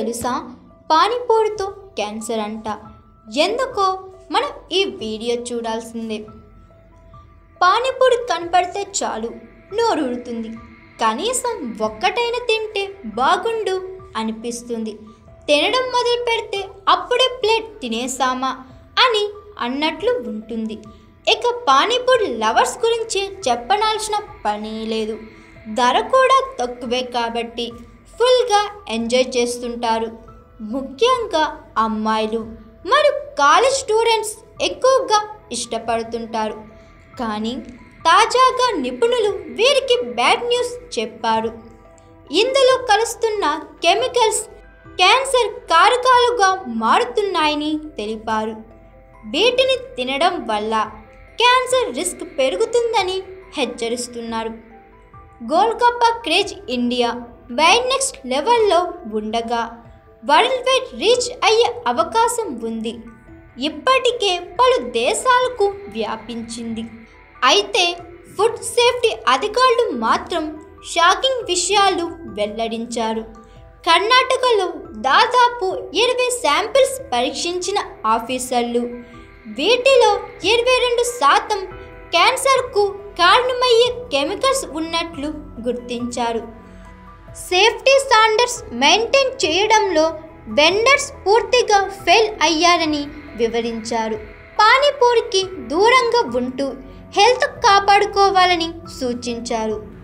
తెలుసా పానీపూరితో క్యాన్సర్ అంట ఎందుకో మనం ఈ వీడియో చూడాల్సిందే పానీపూరి కనపడితే చాలు నోరూరుతుంది కనీసం ఒక్కటైనా తింటే బాగుండు అనిపిస్తుంది తినడం మొదలు పెడితే అప్పుడే ప్లేట్ తినేసామా అని అన్నట్లు ఉంటుంది ఇక పానీపూరి లవర్స్ గురించి చెప్పనాల్సిన పని లేదు ధర కూడా తక్కువే కాబట్టి ఫుల్గా ఎంజాయ్ చేస్తుంటారు ముఖ్యంగా అమ్మాయిలు మరియు కాలేజ్ స్టూడెంట్స్ ఎక్కువగా ఇష్టపడుతుంటారు కానీ తాజాగా నిపుణులు వీరికి బ్యాడ్ న్యూస్ చెప్పారు ఇందులో కలుస్తున్న కెమికల్స్ క్యాన్సర్ కారకాలుగా మారుతున్నాయని తెలిపారు వీటిని తినడం వల్ల క్యాన్సర్ రిస్క్ పెరుగుతుందని హెచ్చరిస్తున్నారు golgappa craze India wide next లెవెల్లో ఉండగా వరల్డ్ వైడ్ రీచ్ అయ్యే అవకాశం ఉంది ఇప్పటికే పలు దేశాలకు వ్యాపించింది అయితే ఫుడ్ సేఫ్టీ అధికారులు మాత్రం షాకింగ్ విషయాలు వెల్లడించారు కర్ణాటకలో దాదాపు ఇరవై శాంపిల్స్ పరీక్షించిన ఆఫీసర్లు వీటిలో ఇరవై రెండు శాతం క్యాన్సర్కు కారణమయ్యే కెమికల్స్ ఉన్నట్లు గుర్తించారు సేఫ్టీ స్టాండర్డ్స్ మెయింటైన్ చేయడంలో వెండర్స్ పూర్తిగా ఫెయిల్ అయ్యారని వివరించారు పానీపూరికి దూరంగా ఉంటూ హెల్త్ కాపాడుకోవాలని సూచించారు